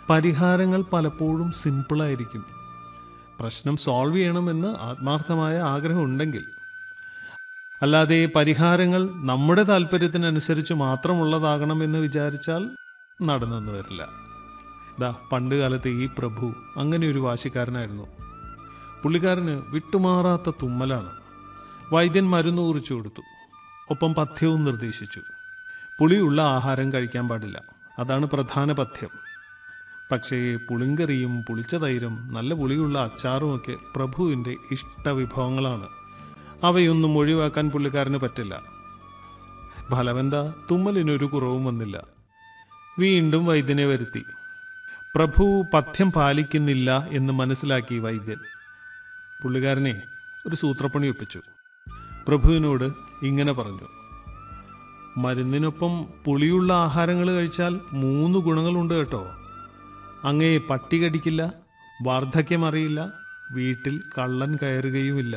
പരിഹാരങ്ങൾ പലപ്പോഴും സിമ്പിളായിരിക്കും പ്രശ്നം സോൾവ് ചെയ്യണമെന്ന് ആത്മാർത്ഥമായ ആഗ്രഹം ഉണ്ടെങ്കിൽ അല്ലാതെ പരിഹാരങ്ങൾ നമ്മുടെ താല്പര്യത്തിനനുസരിച്ച് മാത്രമുള്ളതാകണമെന്ന് വിചാരിച്ചാൽ നടന്നെന്ന് വരില്ല ദാ പണ്ട് കാലത്ത് ഈ പ്രഭു അങ്ങനെ ഒരു വാശിക്കാരനായിരുന്നു പുള്ളിക്കാരന് വിട്ടുമാറാത്ത തുമ്മലാണ് വൈദ്യൻ മരുന്ന് കുറിച്ചു കൊടുത്തു ഒപ്പം പഥ്യവും നിർദ്ദേശിച്ചു പുളിയുള്ള ആഹാരം കഴിക്കാൻ പാടില്ല അതാണ് പ്രധാന പഥ്യം പക്ഷേ പുളിങ്കറിയും പുളിച്ച തൈരും നല്ല പുളിയുള്ള അച്ചാറുമൊക്കെ പ്രഭുവിൻ്റെ ഇഷ്ടവിഭവങ്ങളാണ് അവയൊന്നും ഒഴിവാക്കാൻ പുള്ളിക്കാരന് പറ്റില്ല ഫലമെന്ത തുമ്മലിനൊരു കുറവും വന്നില്ല വീണ്ടും വൈദ്യനെ വരുത്തി പ്രഭു പഥ്യം പാലിക്കുന്നില്ല എന്ന് മനസ്സിലാക്കി വൈദ്യൻ പുള്ളിക്കാരനെ ഒരു സൂത്രപ്പണി ഒപ്പിച്ചു പ്രഭുവിനോട് ഇങ്ങനെ പറഞ്ഞു മരുന്നിനൊപ്പം പുളിയുള്ള ആഹാരങ്ങൾ കഴിച്ചാൽ മൂന്ന് ഗുണങ്ങളുണ്ട് കേട്ടോ അങ്ങേ പട്ടി കടിക്കില്ല വാർദ്ധക്യം അറിയില്ല വീട്ടിൽ കള്ളൻ കയറുകയുമില്ല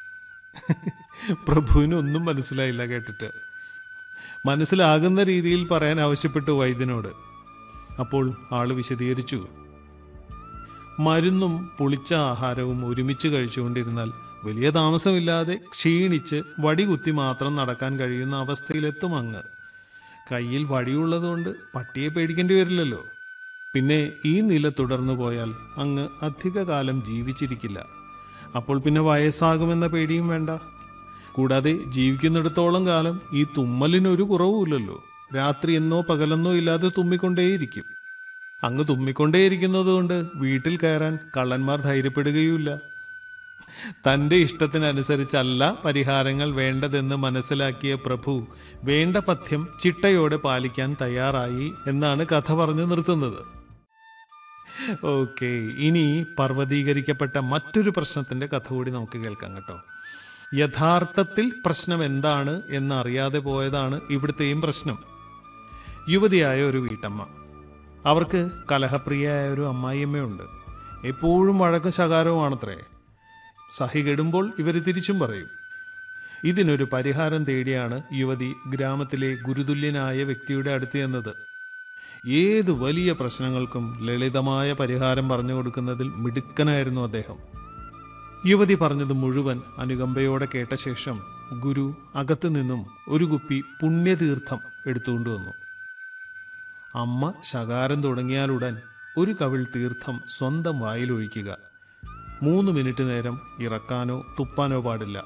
പ്രഭുവിനൊന്നും മനസ്സിലായില്ല കേട്ടിട്ട് മനസ്സിലാകുന്ന രീതിയിൽ പറയാൻ ആവശ്യപ്പെട്ടു വൈദ്യനോട് അപ്പോൾ ആള് വിശദീകരിച്ചു മരുന്നും പുളിച്ച ആഹാരവും ഒരുമിച്ച് കഴിച്ചുകൊണ്ടിരുന്നാൽ വലിയ താമസമില്ലാതെ ക്ഷീണിച്ച് വടികുത്തി മാത്രം നടക്കാൻ കഴിയുന്ന അവസ്ഥയിലെത്തും അങ്ങ് കയ്യിൽ വടിയുള്ളതുകൊണ്ട് പട്ടിയെ പേടിക്കേണ്ടി വരില്ലല്ലോ പിന്നെ ഈ നില തുടർന്നു പോയാൽ അങ്ങ് അധികകാലം ജീവിച്ചിരിക്കില്ല അപ്പോൾ പിന്നെ വയസ്സാകുമെന്ന പേടിയും വേണ്ട കൂടാതെ ജീവിക്കുന്നിടത്തോളം കാലം ഈ തുമ്മലിനൊരു കുറവുമില്ലല്ലോ രാത്രി എന്നോ പകലെന്നോ ഇല്ലാതെ തുമ്മിക്കൊണ്ടേയിരിക്കും അങ്ങ് തുമ്മിക്കൊണ്ടേയിരിക്കുന്നത് കൊണ്ട് വീട്ടിൽ കയറാൻ കള്ളന്മാർ ധൈര്യപ്പെടുകയുമില്ല തന്റെ ഇഷ്ടത്തിനനുസരിച്ചല്ല പരിഹാരങ്ങൾ വേണ്ടതെന്ന് മനസ്സിലാക്കിയ പ്രഭു വേണ്ട പഥ്യം ചിട്ടയോടെ പാലിക്കാൻ തയ്യാറായി എന്നാണ് കഥ പറഞ്ഞു നിർത്തുന്നത് ഓക്കെ ഇനി പർവ്വതീകരിക്കപ്പെട്ട മറ്റൊരു പ്രശ്നത്തിന്റെ കഥ കൂടി നമുക്ക് കേൾക്കാം കേട്ടോ യഥാർത്ഥത്തിൽ പ്രശ്നം എന്താണ് എന്ന് അറിയാതെ പോയതാണ് ഇവിടുത്തെയും പ്രശ്നം യുവതിയായ ഒരു വീട്ടമ്മ അവർക്ക് കലഹപ്രിയയായ ഒരു അമ്മായിയമ്മയുണ്ട് എപ്പോഴും വഴക്കും ശകാരവുമാണത്രേ സഹി കെടുമ്പോൾ ഇവർ തിരിച്ചും പറയും ഇതിനൊരു പരിഹാരം തേടിയാണ് യുവതി ഗ്രാമത്തിലെ ഗുരുതുല്യനായ വ്യക്തിയുടെ അടുത്ത് ചെന്നത് ഏത് വലിയ പ്രശ്നങ്ങൾക്കും ലളിതമായ പരിഹാരം പറഞ്ഞു കൊടുക്കുന്നതിൽ മിടുക്കനായിരുന്നു അദ്ദേഹം യുവതി പറഞ്ഞത് മുഴുവൻ അനുകമ്പയോടെ കേട്ട ശേഷം ഗുരു അകത്തു നിന്നും ഒരു കുപ്പി പുണ്യതീർത്ഥം എടുത്തുകൊണ്ടുവന്നു അമ്മ ശകാരം തുടങ്ങിയാലുടൻ ഒരു കവിൾ തീർത്ഥം സ്വന്തം വായിലൊഴിക്കുക മൂന്ന് മിനിറ്റ് നേരം ഇറക്കാനോ തുപ്പാനോ പാടില്ല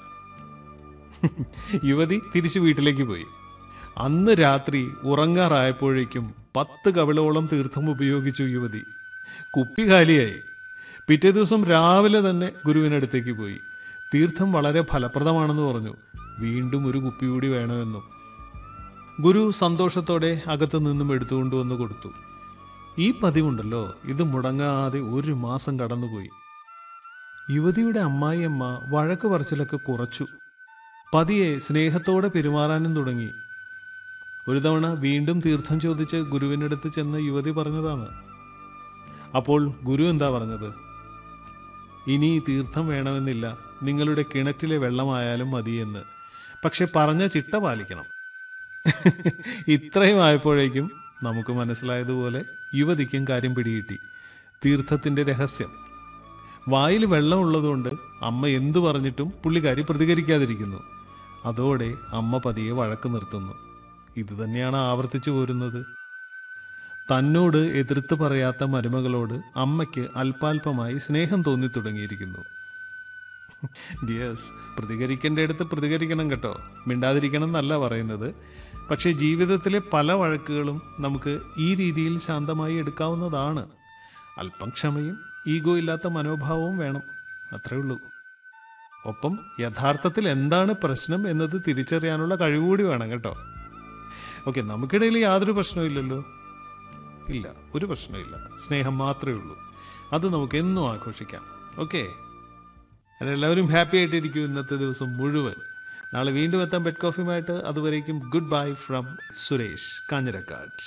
യുവതി തിരിച്ചു വീട്ടിലേക്ക് പോയി അന്ന് രാത്രി ഉറങ്ങാറായപ്പോഴേക്കും പത്ത് കവിളോളം തീർത്ഥം ഉപയോഗിച്ചു യുവതി കുപ്പി കാലിയായി പിറ്റേ ദിവസം രാവിലെ തന്നെ ഗുരുവിനടുത്തേക്ക് പോയി തീർത്ഥം വളരെ ഫലപ്രദമാണെന്ന് പറഞ്ഞു വീണ്ടും ഒരു കുപ്പി കൂടി വേണമെന്നും ഗുരു സന്തോഷത്തോടെ അകത്തു നിന്നും എടുത്തുകൊണ്ടുവന്ന് കൊടുത്തു ഈ പതിവുണ്ടല്ലോ ഇത് മുടങ്ങാതെ ഒരു മാസം കടന്നുപോയി യുവതിയുടെ അമ്മായിയമ്മ വഴക്ക് പറച്ചിലൊക്കെ കുറച്ചു പതിയെ സ്നേഹത്തോടെ പെരുമാറാനും തുടങ്ങി ഒരു തവണ വീണ്ടും തീർത്ഥം ചോദിച്ച് ഗുരുവിനടുത്ത് ചെന്ന് യുവതി പറഞ്ഞതാണ് അപ്പോൾ ഗുരു എന്താ പറഞ്ഞത് ഇനി തീർത്ഥം വേണമെന്നില്ല നിങ്ങളുടെ കിണറ്റിലെ വെള്ളമായാലും മതിയെന്ന് പക്ഷെ പറഞ്ഞ ചിട്ട പാലിക്കണം ഇത്രയും ആയപ്പോഴേക്കും നമുക്ക് മനസ്സിലായതുപോലെ യുവതിക്കും കാര്യം പിടികിട്ടി തീർത്ഥത്തിന്റെ രഹസ്യം വായിൽ വെള്ളമുള്ളതുകൊണ്ട് അമ്മ എന്തു പറഞ്ഞിട്ടും പുള്ളിക്കാരി പ്രതികരിക്കാതിരിക്കുന്നു അതോടെ അമ്മ പതിയെ വഴക്ക് നിർത്തുന്നു ഇത് തന്നെയാണ് ആവർത്തിച്ചു പോരുന്നത് തന്നോട് എതിർത്ത് പറയാത്ത മരുമകളോട് അമ്മയ്ക്ക് അല്പാൽപമായി സ്നേഹം തോന്നി തുടങ്ങിയിരിക്കുന്നു ഡിയേഴ്സ് പ്രതികരിക്കേണ്ടടുത്ത് പ്രതികരിക്കണം കേട്ടോ മിണ്ടാതിരിക്കണം എന്നല്ല പറയുന്നത് പക്ഷേ ജീവിതത്തിലെ പല വഴക്കുകളും നമുക്ക് ഈ രീതിയിൽ ശാന്തമായി എടുക്കാവുന്നതാണ് അല്പം ക്ഷമയും ഈഗോ ഇല്ലാത്ത മനോഭാവവും വേണം അത്രേ ഉള്ളൂ ഒപ്പം യഥാർത്ഥത്തിൽ എന്താണ് പ്രശ്നം എന്നത് തിരിച്ചറിയാനുള്ള കഴിവുകൂടി വേണം കേട്ടോ ഓക്കെ നമുക്കിടയിൽ യാതൊരു പ്രശ്നമില്ലല്ലോ ഇല്ല ഒരു പ്രശ്നമില്ല സ്നേഹം മാത്രമേ ഉള്ളൂ അത് നമുക്ക് എന്നും ആഘോഷിക്കാം ഓക്കെ എല്ലാവരും ഹാപ്പി ആയിട്ടിരിക്കും ഇന്നത്തെ ദിവസം മുഴുവൻ നാളെ വീണ്ടും എത്താം ബെഡ് കോഫിയുമായിട്ട് അതുവരേക്കും good bye from Suresh Kanjirakkad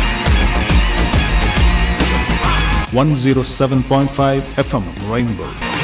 107.5 FM Rainbow.